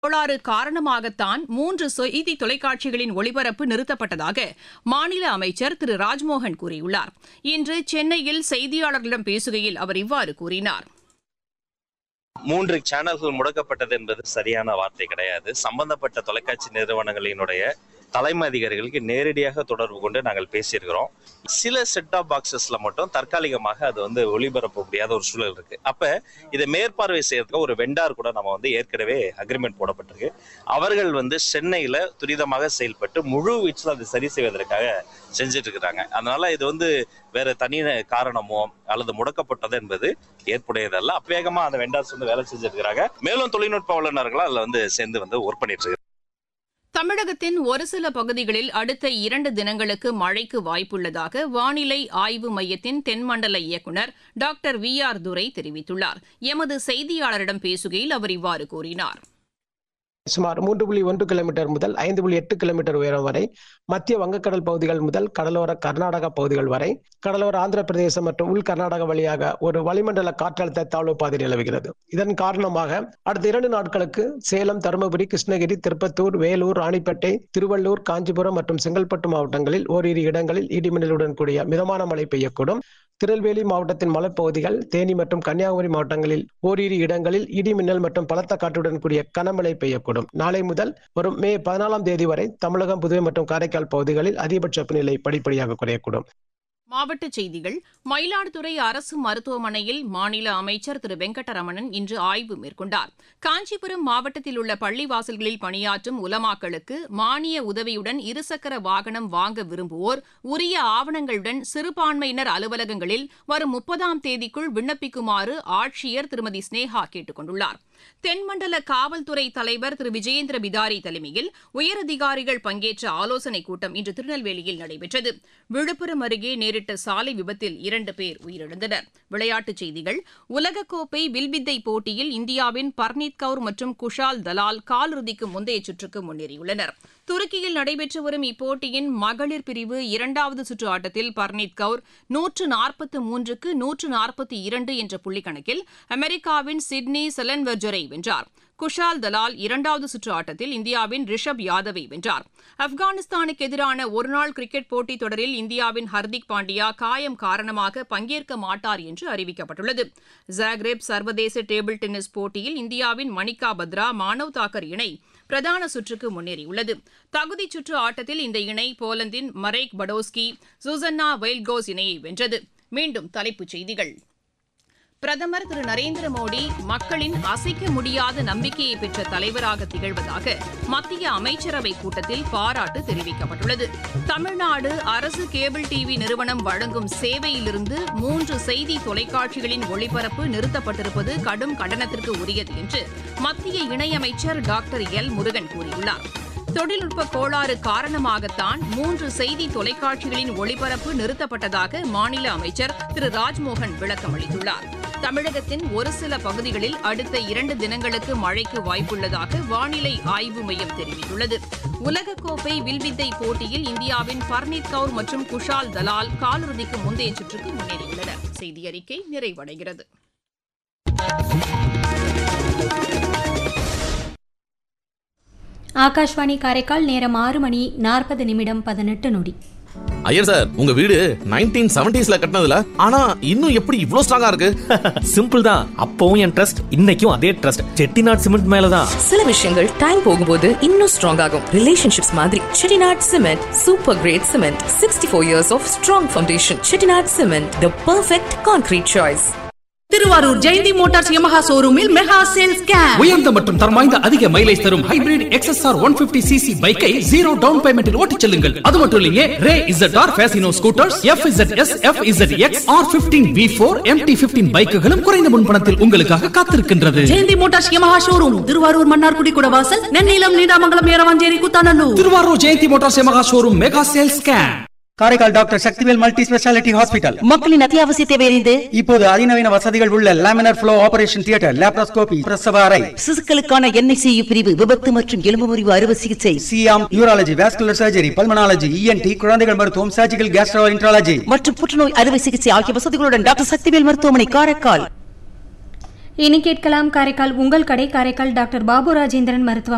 கோளாறு காரணமாகத்தான் மூன்று செய்தி தொலைக்காட்சிகளின் ஒளிபரப்பு நிறுத்தப்பட்டதாக மாநில அமைச்சர் திரு ராஜ்மோகன் கூறியுள்ளார் இன்று சென்னையில் செய்தியாளர்களிடம் பேசுகையில் அவர் இவ்வாறு கூறினார் மூன்று சேனல்கள் முடக்கப்பட்டது என்பது சரியான வார்த்தை கிடையாது சம்பந்தப்பட்ட தொலைக்காட்சி நிறுவனங்களினுடைய தலைமை அதிகாரிகளுக்கு நேரடியாக தொடர்பு கொண்டு நாங்கள் பேசியிருக்கிறோம் சில செட் ஆஃப் பாக்ஸஸ்ல மட்டும் தற்காலிகமாக அது வந்து ஒளிபரப்ப முடியாத ஒரு சூழல் இருக்கு அப்ப இதை மேற்பார்வை செய்யறதுக்கு ஒரு வெண்டார் கூட நம்ம வந்து ஏற்கனவே அக்ரிமெண்ட் போடப்பட்டிருக்கு அவர்கள் வந்து சென்னையில துரிதமாக செயல்பட்டு முழு வீச்சில் அதை சரி செய்வதற்காக செஞ்சுட்டு இருக்கிறாங்க அதனால இது வந்து வேற தனி காரணமோ அல்லது முடக்கப்பட்டது என்பது ஏற்புடையதல்ல அப்பவேகமா அந்த வெண்டார்ஸ் வந்து வேலை செஞ்சுட்டு இருக்கிறாங்க மேலும் தொழில்நுட்ப வல்லுநர்களும் அதுல வந்து சேர்ந்து வந்து ஒர்க் பண்ணிட்டு இருக்காங்க தமிழகத்தின் ஒரு சில பகுதிகளில் அடுத்த இரண்டு தினங்களுக்கு மழைக்கு வாய்ப்புள்ளதாக வானிலை ஆய்வு மையத்தின் தென்மண்டல இயக்குநர் டாக்டர் வி ஆர் துரை தெரிவித்துள்ளார் எமது செய்தியாளரிடம் பேசுகையில் அவர் இவ்வாறு கூறினார் சுமார் மூன்று புள்ளி ஒன்று கிலோமீட்டர் முதல் ஐந்து புள்ளி எட்டு கிலோமீட்டர் உயரம் வரை மத்திய வங்கக்கடல் பகுதிகள் முதல் கடலோர கர்நாடக பகுதிகள் வரை கடலோர ஆந்திர பிரதேசம் மற்றும் உள் கர்நாடக வழியாக ஒரு வளிமண்டல காற்றழுத்த தாழ்வு பாதை நிலவுகிறது இதன் காரணமாக அடுத்த இரண்டு நாட்களுக்கு சேலம் தருமபுரி கிருஷ்ணகிரி திருப்பத்தூர் வேலூர் ராணிப்பேட்டை திருவள்ளூர் காஞ்சிபுரம் மற்றும் செங்கல்பட்டு மாவட்டங்களில் ஓரிரு இடங்களில் இடிமின்னலுடன் கூடிய மிதமான மழை பெய்யக்கூடும் திருநெல்வேலி மாவட்டத்தின் மலைப்பகுதிகள் தேனி மற்றும் கன்னியாகுமரி மாவட்டங்களில் ஓரிரு இடங்களில் இடி மின்னல் மற்றும் பலத்த காற்றுடன் கூடிய கனமழை பெய்யக்கூடும் நாளை முதல் வரும் மே பதினாலாம் தேதி வரை தமிழகம் புதுவை மற்றும் காரைக்கால் பகுதிகளில் அதிகபட்ச வெப்பநிலை படிப்படியாக குறையக்கூடும் மாவட்டச் செய்திகள் மயிலாடுதுறை அரசு மருத்துவமனையில் மாநில அமைச்சர் திரு வெங்கடரமணன் இன்று ஆய்வு மேற்கொண்டார் காஞ்சிபுரம் மாவட்டத்தில் உள்ள பள்ளிவாசல்களில் பணியாற்றும் உலமாக்களுக்கு மானிய உதவியுடன் இருசக்கர வாகனம் வாங்க விரும்புவோர் உரிய ஆவணங்களுடன் சிறுபான்மையினர் அலுவலகங்களில் வரும் முப்பதாம் தேதிக்குள் விண்ணப்பிக்குமாறு ஆட்சியர் திருமதி ஸ்னேகா கேட்டுக் கொண்டுள்ளார் தென்மண்டல காவல்துறை தலைவர் திரு விஜயேந்திர பிதாரி தலைமையில் உயரதிகாரிகள் பங்கேற்ற ஆலோசனைக் கூட்டம் இன்று திருநெல்வேலியில் நடைபெற்றது விழுப்புரம் அருகே நேரிட்ட சாலை விபத்தில் இரண்டு பேர் உயிரிழந்தனர் விளையாட்டுச் செய்திகள் உலகக்கோப்பை வில்வித்தை போட்டியில் இந்தியாவின் பர்னீத் கவுர் மற்றும் குஷால் தலால் காலிறுதிக்கு முந்தைய சுற்றுக்கு முன்னேறியுள்ளனர் துருக்கியில் நடைபெற்று வரும் இப்போட்டியின் மகளிர் பிரிவு இரண்டாவது சுற்று ஆட்டத்தில் பர்னீத் கவுர் நூற்று நாற்பத்து மூன்றுக்கு நூற்று நாற்பத்தி இரண்டு என்ற புள்ளிக்கணக்கில் அமெரிக்காவின் சிட்னி செலன்வெர்ஜரை வென்றார் குஷால் தலால் இரண்டாவது சுற்று ஆட்டத்தில் இந்தியாவின் ரிஷப் யாதவை வென்றார் ஆப்கானிஸ்தானுக்கு எதிரான ஒருநாள் கிரிக்கெட் போட்டித் தொடரில் இந்தியாவின் ஹர்திக் பாண்டியா காயம் காரணமாக பங்கேற்க மாட்டார் என்று அறிவிக்கப்பட்டுள்ளது ஜாக்ரேப் சர்வதேச டேபிள் டென்னிஸ் போட்டியில் இந்தியாவின் மணிகா பத்ரா மானவ் தாக்கர் இணை பிரதான சுற்றுக்கு முன்னேறியுள்ளது தகுதிச் சுற்று ஆட்டத்தில் இந்த இணை போலந்தின் மரேக் படோஸ்கி சுசன்னா வெயில்கோஸ் இணையை வென்றது மீண்டும் தலைப்புச் செய்திகள் பிரதமர் திரு நரேந்திர மோடி மக்களின் அசைக்க முடியாத நம்பிக்கையை பெற்ற தலைவராக திகழ்வதாக மத்திய அமைச்சரவை கூட்டத்தில் பாராட்டு தெரிவிக்கப்பட்டுள்ளது தமிழ்நாடு அரசு கேபிள் டிவி நிறுவனம் வழங்கும் சேவையிலிருந்து மூன்று செய்தி தொலைக்காட்சிகளின் ஒளிபரப்பு நிறுத்தப்பட்டிருப்பது கடும் கண்டனத்திற்கு உரியது என்று மத்திய இணையமைச்சர் டாக்டர் எல் முருகன் கூறியுள்ளார் தொழில்நுட்ப கோளாறு காரணமாகத்தான் மூன்று செய்தி தொலைக்காட்சிகளின் ஒளிபரப்பு நிறுத்தப்பட்டதாக மாநில அமைச்சர் திரு ராஜ்மோகன் விளக்கம் அளித்துள்ளார் தமிழகத்தின் ஒரு சில பகுதிகளில் அடுத்த இரண்டு தினங்களுக்கு மழைக்கு வாய்ப்புள்ளதாக வானிலை ஆய்வு மையம் தெரிவித்துள்ளது உலகக்கோப்பை வில்வித்தை போட்டியில் இந்தியாவின் பர்னீத் கவுர் மற்றும் குஷால் தலால் காலிறுதிக்கு முந்தைய சுற்றுக்கு முன்னேறியுள்ளனர் செய்தி அறிக்கை நிறைவடைகிறது ஆகாஷ்வாணி காரைக்கால் நேரம் ஆறு மணி நாற்பது நிமிடம் பதினெட்டு நொடி ஐயர் சார் உங்க வீடு நைன்டீன் செவன்டிஸ்ல கட்டினதுல ஆனா இன்னும் எப்படி இவ்ளோ ஸ்ட்ராங்கா இருக்கு சிம்பிள் தான் அப்பவும் என் ட்ரஸ்ட் இன்னைக்கும் அதே ட்ரஸ்ட் செட்டிநாட் சிமெண்ட் மேலதான் சில விஷயங்கள் டைம் போகும்போது இன்னும் ஸ்ட்ராங் ஆகும் ரிலேஷன்ஷிப்ஸ் மாதிரி Chettinad cement super great cement sixty four years of strong foundation Chettinad cement the perfect concrete choice Thiruvarur Jayanthi motors Yamaha ஷோரூமில் மெகா சேல்ஸ் கேம்ப் உயர்ந்த மற்றும் தரம் வாய்ந்த அதிக மைலேஜ் தரும் hybrid XSR one fifty CC பைக்கை ஜீரோ டவுன் பேமெண்டில் ஓட்டிச் செல்லுங்கள் அது மட்டும் இல்லையே Ray Z R Fascino scooters F Z S F Z X R fifteen V four MT fifteen பைக்குகளும் குறைந்த முன்பணத்தில் உங்களுக்காக காத்திருக்கின்றது Jayanthi motors Yamaha showroom Thiruvarur Mannargudi Kudavasal Nellilam Needamangalam Eravancheri Koothanallur Thiruvarur Jayanthi motors Yamaha showroom mega sales camp Karaikal doctor Sakthivel multi speciality hospital மக்களின் அத்தியாவசிய தேவை அறிந்து இப்போது அதிநவீன வசதிகள் உள்ள laminar flow operation theatre laparoscopy பிரசவ அறை சிசுக்களுக்கான என்ஐசியு பிரிவு விபத்து மற்றும் எலும்பு முறிவு அறுவை சிகிச்சை சியாம் urology vascular surgery pulmonology ENT குழந்தைகள் மருத்துவம் சர்ஜிக்கல் கேஸ்ட்ரோ இன்ட்ராலஜி மற்றும் புற்றுநோய் அறுவை சிகிச்சை ஆகிய வசதிகளுடன் டாக்டர் சக்திவேல் மருத்துவமனை காரைக்கால் இனி கேட்கலாம் காரைக்கால் உங்கள் கடை காரைக்கால் டாக்டர் பாபு ராஜேந்திரன் மருத்துவ